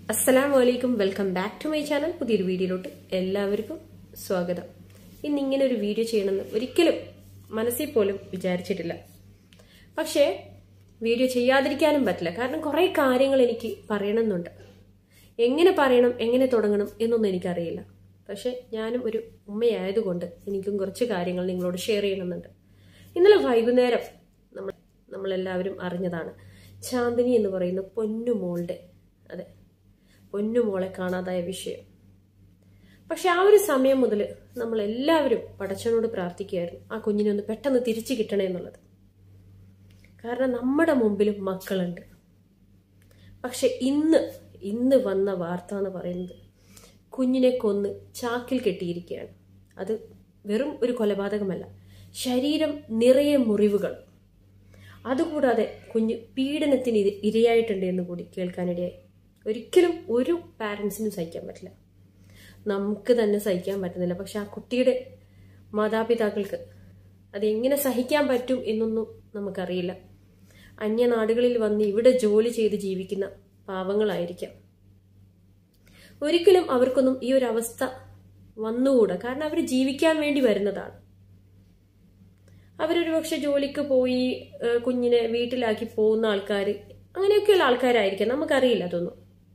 അസ്സലാം വലൈക്കും welcome back to my channel പുതിയൊരു വീഡിയോയിലോട്ട് എല്ലാവർക്കും സ്വാഗതം ഇന്ന് ഇങ്ങനെ ഒരു വീഡിയോ ചെയ്യണമെന്ന് ഒരിക്കലും മനസ്സിൽ പോലും വിചാരിച്ചിട്ടില്ല പക്ഷേ വീഡിയോ ചെയ്യാതിരിക്കാനും പറ്റില്ല കാരണം കുറേ കാര്യങ്ങൾ എനിക്ക് പറയണമെന്നുണ്ട് എങ്ങനെ പറയണം എങ്ങനെ തുടങ്ങണം എന്നൊന്നും എനിക്കറിയില്ല പക്ഷെ ഞാനും ഒരു ഉമ്മയായതുകൊണ്ട് എനിക്കും കുറച്ച് കാര്യങ്ങൾ നിങ്ങളോട് ഷെയർ ചെയ്യണമെന്നുണ്ട് ഇന്നലെ വൈകുന്നേരം നമ്മൾ നമ്മളെല്ലാവരും അറിഞ്ഞതാണ് ചാന്ദിനി എന്ന് പറയുന്ന പൊന്നുമോളുടെ അതെ പൊന്നുമോളെ കാണാതായ വിഷയം പക്ഷെ ആ ഒരു സമയം മുതൽ നമ്മൾ എല്ലാവരും പടച്ചവനോട് പ്രാർത്ഥിക്കുകയായിരുന്നു ആ കുഞ്ഞിനെ ഒന്ന് പെട്ടെന്ന് തിരിച്ചു കിട്ടണേ എന്നുള്ളത് കാരണം നമ്മുടെ മുമ്പിലും മക്കളുണ്ട് പക്ഷെ ഇന്ന് ഇന്ന് വന്ന വാർത്ത എന്ന് പറയുന്നത് കുഞ്ഞിനെ കൊന്ന് ചാക്കിൽ കെട്ടിയിരിക്കുകയാണ് അത് വെറും ഒരു കൊലപാതകമല്ല ശരീരം നിറയെ മുറിവുകൾ അതുകൂടാതെ കുഞ്ഞ് പീഡനത്തിന് ഇര- ഇരയായിട്ടുണ്ട് എന്ന് കൂടി കേൾക്കാനിടയായി ഒരിക്കലും ഒരു പാരൻസിനും സഹിക്കാൻ പറ്റില്ല നമുക്ക് തന്നെ സഹിക്കാൻ പറ്റുന്നില്ല പക്ഷെ ആ കുട്ടിയുടെ മാതാപിതാക്കൾക്ക് അത് എങ്ങനെ സഹിക്കാൻ പറ്റും എന്നൊന്നും നമുക്കറിയില്ല അന്യനാടുകളിൽ വന്ന് ഇവിടെ ജോലി ചെയ്ത് ജീവിക്കുന്ന പാവങ്ങളായിരിക്കാം ഒരിക്കലും അവർക്കൊന്നും ഈ ഒരു അവസ്ഥ വന്നുകൂടാ കാരണം അവർ ജീവിക്കാൻ വേണ്ടി വരുന്നതാണ് അവരൊരു പക്ഷെ ജോലിക്ക് പോയി ഏഹ് കുഞ്ഞിനെ വീട്ടിലാക്കി പോകുന്ന ആൾക്കാർ അങ്ങനെയൊക്കെയുള്ള ആൾക്കാരായിരിക്കാം നമുക്കറിയില്ല അതൊന്നും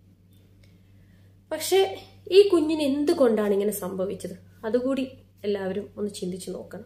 പക്ഷെ ഈ കുഞ്ഞിന് എന്തുകൊണ്ടാണ് ഇങ്ങനെ സംഭവിച്ചത് അതുകൂടി എല്ലാവരും ഒന്ന് ചിന്തിച്ചു നോക്കണം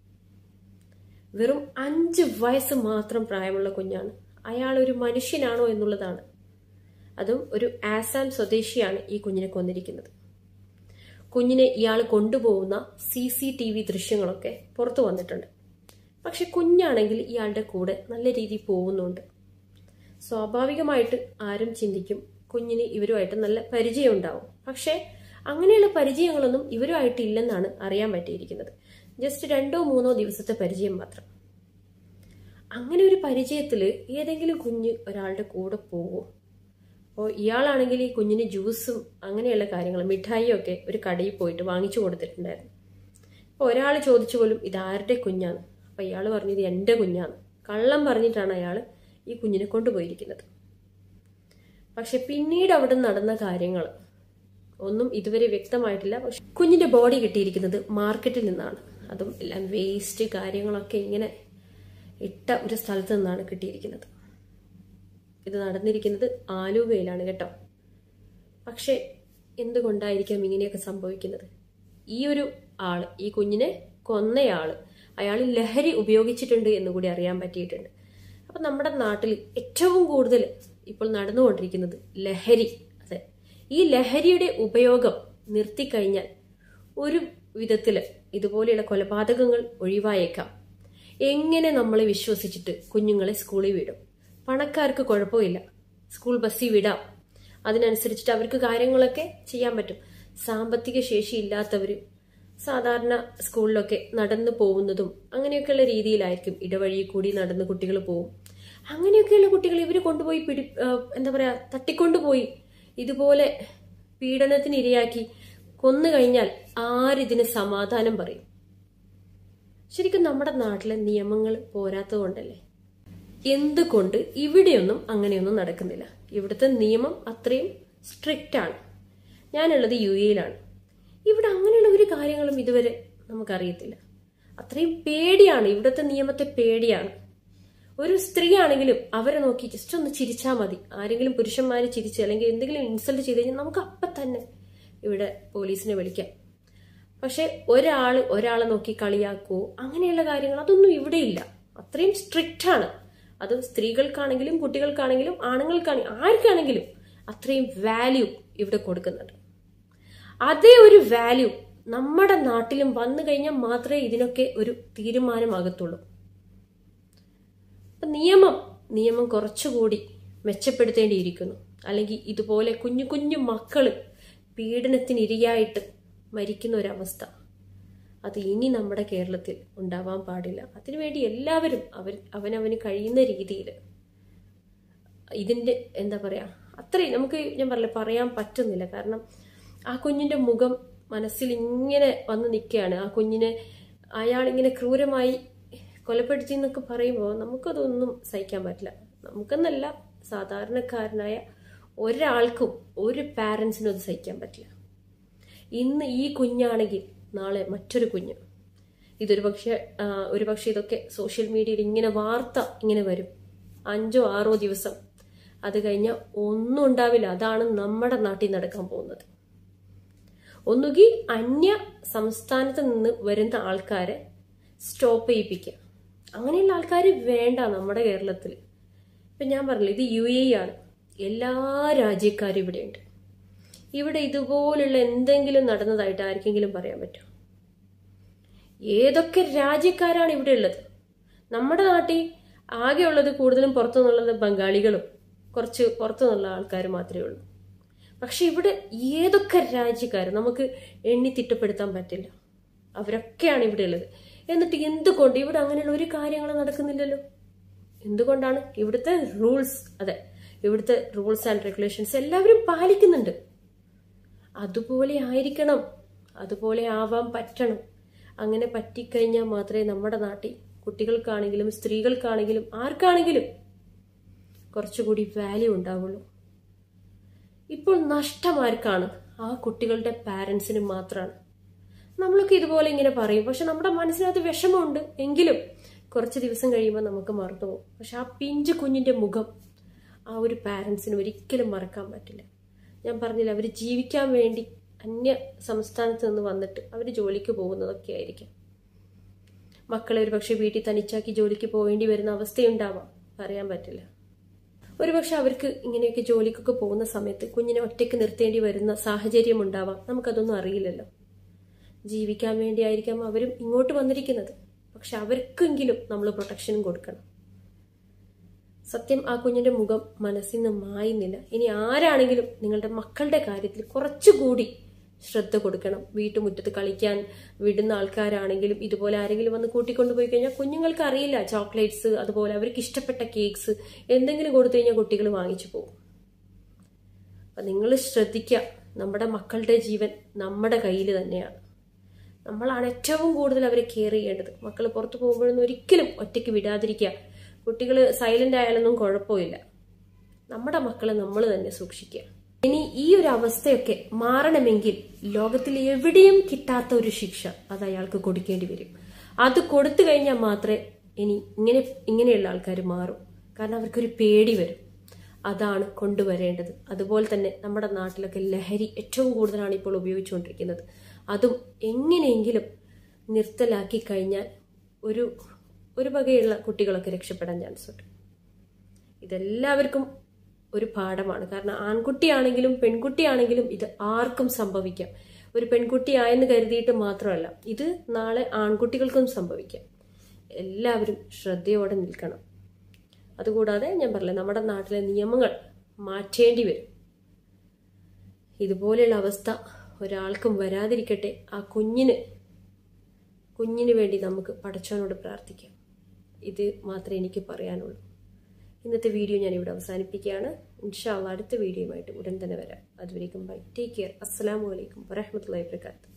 വെറും അഞ്ച് വയസ്സ് മാത്രം പ്രായമുള്ള കുഞ്ഞാണ് അയാൾ ഒരു മനുഷ്യനാണോ എന്നുള്ളതാണ് അതും ഒരു ആസാം സ്വദേശിയാണ് ഈ കുഞ്ഞിനെ കൊന്നിരിക്കുന്നത് കുഞ്ഞിനെ ഇയാൾ കൊണ്ടുപോകുന്ന സി സി ടി വി ദൃശ്യങ്ങളൊക്കെ പുറത്തു വന്നിട്ടുണ്ട് പക്ഷെ കുഞ്ഞാണെങ്കിൽ ഇയാളുടെ കൂടെ നല്ല രീതിയിൽ പോകുന്നുണ്ട് സ്വാഭാവികമായിട്ട് ആരും ചിന്തിക്കും കുഞ്ഞിന് ഇവരുമായിട്ട് നല്ല പരിചയം ഉണ്ടാവും പക്ഷേ അങ്ങനെയുള്ള പരിചയങ്ങളൊന്നും ഇവരുമായിട്ട് ഇല്ലെന്നാണ് അറിയാൻ പറ്റിയിരിക്കുന്നത് ജസ്റ്റ് രണ്ടോ മൂന്നോ ദിവസത്തെ പരിചയം മാത്രം അങ്ങനെ ഒരു പരിചയത്തിൽ ഏതെങ്കിലും കുഞ്ഞ് ഒരാളുടെ കൂടെ പോവോ അപ്പോൾ ഇയാളാണെങ്കിൽ ഈ കുഞ്ഞിന് ജ്യൂസും അങ്ങനെയുള്ള കാര്യങ്ങൾ മിഠായിയും ഒക്കെ ഒരു കടയിൽ പോയിട്ട് വാങ്ങിച്ചു കൊടുത്തിട്ടുണ്ടായിരുന്നു അപ്പോൾ ഒരാൾ ചോദിച്ചു പോലും ഇതാരുടെ കുഞ്ഞാണ് അപ്പോൾ ഇയാൾ പറഞ്ഞത് എൻ്റെ കുഞ്ഞാണ് കള്ളം പറഞ്ഞിട്ടാണ് അയാൾ ഈ കുഞ്ഞിനെ കൊണ്ടുപോയിരിക്കുന്നത് പക്ഷെ പിന്നീട് അവിടെ നടന്ന കാര്യങ്ങൾ ഒന്നും ഇതുവരെ വ്യക്തമായിട്ടില്ല പക്ഷെ കുഞ്ഞിന്റെ ബോഡി കിട്ടിയിരിക്കുന്നത് മാർക്കറ്റിൽ നിന്നാണ് അതും എല്ലാം വേസ്റ്റ് കാര്യങ്ങളൊക്കെ ഇങ്ങനെ ഇട്ട ഒരു സ്ഥലത്ത് നിന്നാണ് കിട്ടിയിരിക്കുന്നത് ഇത് നടന്നിരിക്കുന്നത് ആലുവയിലാണ് കേട്ടോ പക്ഷെ എന്തുകൊണ്ടായിരിക്കാം ഇങ്ങനെയൊക്കെ സംഭവിക്കുന്നത് ഈ ഒരു ആള് ഈ കുഞ്ഞിനെ കൊന്നയാള് അയാൾ ലഹരി ഉപയോഗിച്ചിട്ടുണ്ട് എന്ന് കൂടി അറിയാൻ പറ്റിയിട്ടുണ്ട് അപ്പൊ നമ്മുടെ നാട്ടിൽ ഏറ്റവും കൂടുതൽ ഇപ്പോൾ നടന്നുകൊണ്ടിരിക്കുന്നത് ലഹരി അതെ ഈ ലഹരിയുടെ ഉപയോഗം നിർത്തിക്കഴിഞ്ഞാൽ ഒരു വിധത്തില് ഇതുപോലെയുള്ള കൊലപാതകങ്ങൾ ഒഴിവായേക്കാം എങ്ങനെ നമ്മളെ വിശ്വസിച്ചിട്ട് കുഞ്ഞുങ്ങളെ സ്കൂളിൽ വിടും പണക്കാർക്ക് കുഴപ്പമില്ല സ്കൂൾ ബസ്സിൽ വിടാം അതിനനുസരിച്ചിട്ട് അവർക്ക് കാര്യങ്ങളൊക്കെ ചെയ്യാൻ പറ്റും സാമ്പത്തിക ശേഷി ഇല്ലാത്തവര് സാധാരണ സ്കൂളിലൊക്കെ നടന്നു പോകുന്നതും അങ്ങനെയൊക്കെയുള്ള രീതിയിലായിരിക്കും ഇടവഴി കൂടി നടന്ന് കുട്ടികൾ പോകും അങ്ങനെയൊക്കെയുള്ള കുട്ടികൾ ഇവർ കൊണ്ടുപോയി പിടി ആ, എന്താ പറയാ തട്ടിക്കൊണ്ടുപോയി ഇതുപോലെ പീഡനത്തിന് ഇരയാക്കി കൊന്നു കഴിഞ്ഞാൽ ആരിതിന് സമാധാനം പറയും ശരിക്കും നമ്മുടെ നാട്ടിലെ നിയമങ്ങൾ പോരാത്തത് കൊണ്ടല്ലേ എന്തുകൊണ്ട് ഇവിടെയൊന്നും അങ്ങനെയൊന്നും നടക്കുന്നില്ല ഇവിടുത്തെ നിയമം അത്രയും സ്ട്രിക്റ്റ് ആണ് ഞാനുള്ളത് യു എയിലാണ് ഇവിടെ അങ്ങനെയുള്ള ഒരു കാര്യങ്ങളും ഇതുവരെ നമുക്കറിയത്തില്ല അത്രയും പേടിയാണ് ഇവിടുത്തെ നിയമത്തെ പേടിയാണ് ഒരു സ്ത്രീ ആണെങ്കിലും അവരെ നോക്കി ജസ്റ്റ് ഒന്ന് ചിരിച്ചാൽ മതി ആരെങ്കിലും പുരുഷന്മാര് ചിരിച്ച് അല്ലെങ്കിൽ എന്തെങ്കിലും ഇൻസൾട്ട് ചെയ്ത് കഴിഞ്ഞാൽ നമുക്ക് അപ്പം തന്നെ ഇവിടെ പോലീസിനെ വിളിക്കാം പക്ഷെ ഒരാൾ ഒരാളെ നോക്കി കളിയാക്കുവോ അങ്ങനെയുള്ള കാര്യങ്ങൾ അതൊന്നും ഇവിടെ ഇല്ല അത്രയും സ്ട്രിക്റ്റ് ആണ് അത് സ്ത്രീകൾക്കാണെങ്കിലും കുട്ടികൾക്കാണെങ്കിലും ആണുങ്ങൾക്കാണെങ്കിലും ആർക്കാണെങ്കിലും അത്രയും വാല്യൂ ഇവിടെ കൊടുക്കുന്നുണ്ട് അതേ ഒരു വാല്യൂ നമ്മുടെ നാട്ടിലും വന്നു കഴിഞ്ഞാൽ മാത്രമേ ഇതിനൊക്കെ ഒരു തീരുമാനമാകത്തുള്ളൂ അപ്പൊ നിയമം നിയമം കുറച്ചുകൂടി മെച്ചപ്പെടുത്തേണ്ടിയിരിക്കുന്നു അല്ലെങ്കിൽ ഇതുപോലെ കുഞ്ഞു കുഞ്ഞു മക്കള് പീഡനത്തിന് ഇരയായിട്ട് മരിക്കുന്ന ഒരവസ്ഥ അത് ഇനി നമ്മുടെ കേരളത്തിൽ ഉണ്ടാവാൻ പാടില്ല അതിനുവേണ്ടി എല്ലാവരും അവർ അവനവന് കഴിയുന്ന രീതിയിൽ ഇതിന്റെ എന്താ പറയാ അത്രയും നമുക്ക് ഞാൻ പറയില്ല പറയാൻ പറ്റുന്നില്ല കാരണം ആ കുഞ്ഞിന്റെ മുഖം മനസ്സിൽ ഇങ്ങനെ വന്ന് നിൽക്കുകയാണ് ആ കുഞ്ഞിനെ അയാൾ ഇങ്ങനെ ക്രൂരമായി കൊലപ്പെടുത്തി എന്നൊക്കെ പറയുമ്പോൾ നമുക്കതൊന്നും സഹിക്കാൻ പറ്റില്ല നമുക്കെന്നല്ല സാധാരണക്കാരനായ ഒരാൾക്കും ഒരു പാരൻസിനും അത് സഹിക്കാൻ പറ്റില്ല ഇന്ന് ഈ കുഞ്ഞാണെങ്കിൽ നാളെ മറ്റൊരു കുഞ്ഞ് ഇതൊരു പക്ഷേ ആ, ഒരു പക്ഷേ ഇതൊക്കെ സോഷ്യൽ മീഡിയയിൽ ഇങ്ങനെ വാർത്ത ഇങ്ങനെ വരും അഞ്ചോ ആറോ ദിവസം അത് കഴിഞ്ഞാൽ ഒന്നും ഉണ്ടാവില്ല അതാണ് നമ്മുടെ നാട്ടിൽ നടക്കാൻ പോകുന്നത് ഒന്നുകിൽ അന്യ സംസ്ഥാനത്ത് നിന്ന് വരുന്ന ആൾക്കാരെ സ്റ്റോപ്പ് ചെയ്യിപ്പിക്കുക അങ്ങനെയുള്ള ആൾക്കാർ വേണ്ട നമ്മുടെ കേരളത്തിൽ ഇപ്പം ഞാൻ പറഞ്ഞില്ല ഇത് യു എ ആണ് എല്ലാ രാജ്യക്കാരും ഇവിടെയുണ്ട് ഇവിടെ ഇതുപോലുള്ള എന്തെങ്കിലും നടന്നതായിട്ട് ആർക്കെങ്കിലും പറയാൻ പറ്റുമോ ഏതൊക്കെ രാജ്യക്കാരാണ് ഇവിടെ ഉള്ളത് നമ്മുടെ നാട്ടിൽ ആകെ ഉള്ളത് കൂടുതലും പുറത്തു നിന്നുള്ളത് ബംഗാളികളും കുറച്ച് പുറത്തു നിന്നുള്ള ആൾക്കാർ മാത്രമേ ഉള്ളൂ പക്ഷെ ഇവിടെ ഏതൊക്കെ രാജ്യക്കാർ നമുക്ക് എണ്ണി തിട്ടപ്പെടുത്താൻ പറ്റില്ല അവരൊക്കെയാണ് ഇവിടെ ഉള്ളത് എന്നിട്ട് എന്തുകൊണ്ട് ഇവിടെ അങ്ങനെയുള്ള ഒരു കാര്യങ്ങളും നടക്കുന്നില്ലല്ലോ എന്തുകൊണ്ടാണ് ഇവിടുത്തെ റൂൾസ് അതെ ഇവിടുത്തെ റൂൾസ് ആൻഡ് റെഗുലേഷൻസ് എല്ലാവരും പാലിക്കുന്നുണ്ട് അതുപോലെ ആയിരിക്കണം അതുപോലെ ആവാൻ പറ്റണം അങ്ങനെ പറ്റിക്കഴിഞ്ഞാൽ മാത്രമേ നമ്മുടെ നാട്ടിൽ കുട്ടികൾക്കാണെങ്കിലും സ്ത്രീകൾക്കാണെങ്കിലും ആർക്കാണെങ്കിലും കുറച്ചുകൂടി വാല്യൂ ഉണ്ടാവുള്ളൂ ഇപ്പോൾ നഷ്ടം ആർക്കാണ് ആ കുട്ടികളുടെ പാരൻസിന് മാത്രമാണ് നമ്മളൊക്കെ ഇതുപോലെ ഇങ്ങനെ പറയും പക്ഷെ നമ്മുടെ മനസ്സിനകത്ത് വിഷമമുണ്ട് എങ്കിലും കുറച്ച് ദിവസം കഴിയുമ്പോൾ നമുക്ക് മറന്നു പോകും പക്ഷെ ആ പിഞ്ചു കുഞ്ഞിന്റെ മുഖം ആ ഒരു പാരൻസിന് ഒരിക്കലും മറക്കാൻ പറ്റില്ല ഞാൻ പറഞ്ഞില്ല അവർ ജീവിക്കാൻ വേണ്ടി അന്യ സംസ്ഥാനത്ത് നിന്ന് വന്നിട്ട് അവർ ജോലിക്ക് പോകുന്നതൊക്കെ ആയിരിക്കും മക്കളെ ഒരു പക്ഷെ വീട്ടിൽ തനിച്ചാക്കി ജോലിക്ക് പോകേണ്ടി വരുന്ന അവസ്ഥയുണ്ടാവാം പറയാൻ പറ്റില്ല ഒരുപക്ഷെ അവർക്ക് ഇങ്ങനെയൊക്കെ ജോലിക്കൊക്കെ പോകുന്ന സമയത്ത് കുഞ്ഞിനെ ഒറ്റയ്ക്ക് നിർത്തേണ്ടി വരുന്ന സാഹചര്യം ഉണ്ടാവാം നമുക്കതൊന്നും അറിയില്ലല്ലോ ജീവിക്കാൻ വേണ്ടിയായിരിക്കാം അവരും ഇങ്ങോട്ട് വന്നിരിക്കുന്നത് പക്ഷെ അവർക്കെങ്കിലും നമ്മൾ പ്രൊട്ടക്ഷനും കൊടുക്കണം സത്യം ആ കുഞ്ഞിന്റെ മുഖം മനസ്സിൽ നിന്ന് മായുന്നില്ല ഇനി ആരാണെങ്കിലും നിങ്ങളുടെ മക്കളുടെ കാര്യത്തിൽ കുറച്ചുകൂടി ശ്രദ്ധ കൊടുക്കണം വീട്ടുമുറ്റത്ത് കളിക്കാൻ വിടുന്ന ആൾക്കാരാണെങ്കിലും ഇതുപോലെ ആരെങ്കിലും വന്ന് കൂട്ടിക്കൊണ്ടുപോയി കഴിഞ്ഞാൽ കുഞ്ഞുങ്ങൾക്ക് അറിയില്ല ചോക്ലേറ്റ്സ് അതുപോലെ അവർക്ക് ഇഷ്ടപ്പെട്ട കേക്ക്സ് എന്തെങ്കിലും കൊടുത്തു കഴിഞ്ഞാൽ കുട്ടികൾ വാങ്ങിച്ചു പോകും അപ്പൊ നിങ്ങൾ ശ്രദ്ധിക്കുക നമ്മുടെ മക്കളുടെ ജീവൻ നമ്മുടെ കയ്യിൽ തന്നെയാണ് നമ്മളാണ് ഏറ്റവും കൂടുതൽ അവരെ കെയർ ചെയ്യേണ്ടത് മക്കൾ പുറത്തു പോകുമ്പോഴൊന്നും ഒരിക്കലും ഒറ്റയ്ക്ക് വിടാതിരിക്കുക കുട്ടികൾ സൈലന്റ് ആയാലൊന്നും കുഴപ്പമില്ല നമ്മുടെ മക്കളെ നമ്മൾ തന്നെ സൂക്ഷിക്കുക ഇനി ഈ ഒരു അവസ്ഥയൊക്കെ മാറണമെങ്കിൽ ലോകത്തിൽ എവിടെയും കിട്ടാത്ത ഒരു ശിക്ഷ അത് അയാൾക്ക് കൊടുക്കേണ്ടി വരും അത് കൊടുത്തു കഴിഞ്ഞാൽ മാത്രമേ ഇനി ഇങ്ങനെ ഇങ്ങനെയുള്ള ആൾക്കാർ മാറും കാരണം അവർക്കൊരു പേടി വരും അതാണ് കൊണ്ടുവരേണ്ടത് അതുപോലെ തന്നെ നമ്മുടെ നാട്ടിലൊക്കെ ലഹരി ഏറ്റവും കൂടുതലാണ് ഇപ്പോൾ ഉപയോഗിച്ചുകൊണ്ടിരിക്കുന്നത് അതും എങ്ങനെയെങ്കിലും നിർത്തലാക്കി കഴിഞ്ഞാൽ ഒരു ഒരു വകയുള്ള കുട്ടികളൊക്കെ രക്ഷപ്പെടാൻ ചാൻസ് ഉണ്ട് ഇതെല്ലാവർക്കും ഒരു പാഠമാണ് കാരണം ആൺകുട്ടിയാണെങ്കിലും പെൺകുട്ടിയാണെങ്കിലും ഇത് ആർക്കും സംഭവിക്കാം ഒരു പെൺകുട്ടിയായെന്ന് കരുതിയിട്ട് മാത്രമല്ല ഇത് നാളെ ആൺകുട്ടികൾക്കും സംഭവിക്കാം എല്ലാവരും ശ്രദ്ധയോടെ നിൽക്കണം അതുകൂടാതെ ഞാൻ പറഞ്ഞില്ല നമ്മുടെ നാട്ടിലെ നിയമങ്ങൾ മാറ്റേണ്ടി വരും ഇതുപോലെയുള്ള അവസ്ഥ ഒരാൾക്കും വരാതിരിക്കട്ടെ ആ കുഞ്ഞിന് കുഞ്ഞിന് വേണ്ടി നമുക്ക് പടച്ചവനോട് പ്രാർത്ഥിക്കാം ഇത് മാത്രമേ എനിക്ക് പറയാനുള്ളൂ ഇന്നത്തെ വീഡിയോ ഞാൻ ഇവിടെ അവസാനിപ്പിക്കുകയാണ് ഇൻഷാല്ല അടുത്ത വീഡിയോയുമായിട്ട് ഉടൻ തന്നെ വരാം അതുവരേക്കും ബൈ ടേക്ക് കെയർ അസ്സാം വലൈക്കും വരഹമത്തല്ലാ വാബർക്കാത്തു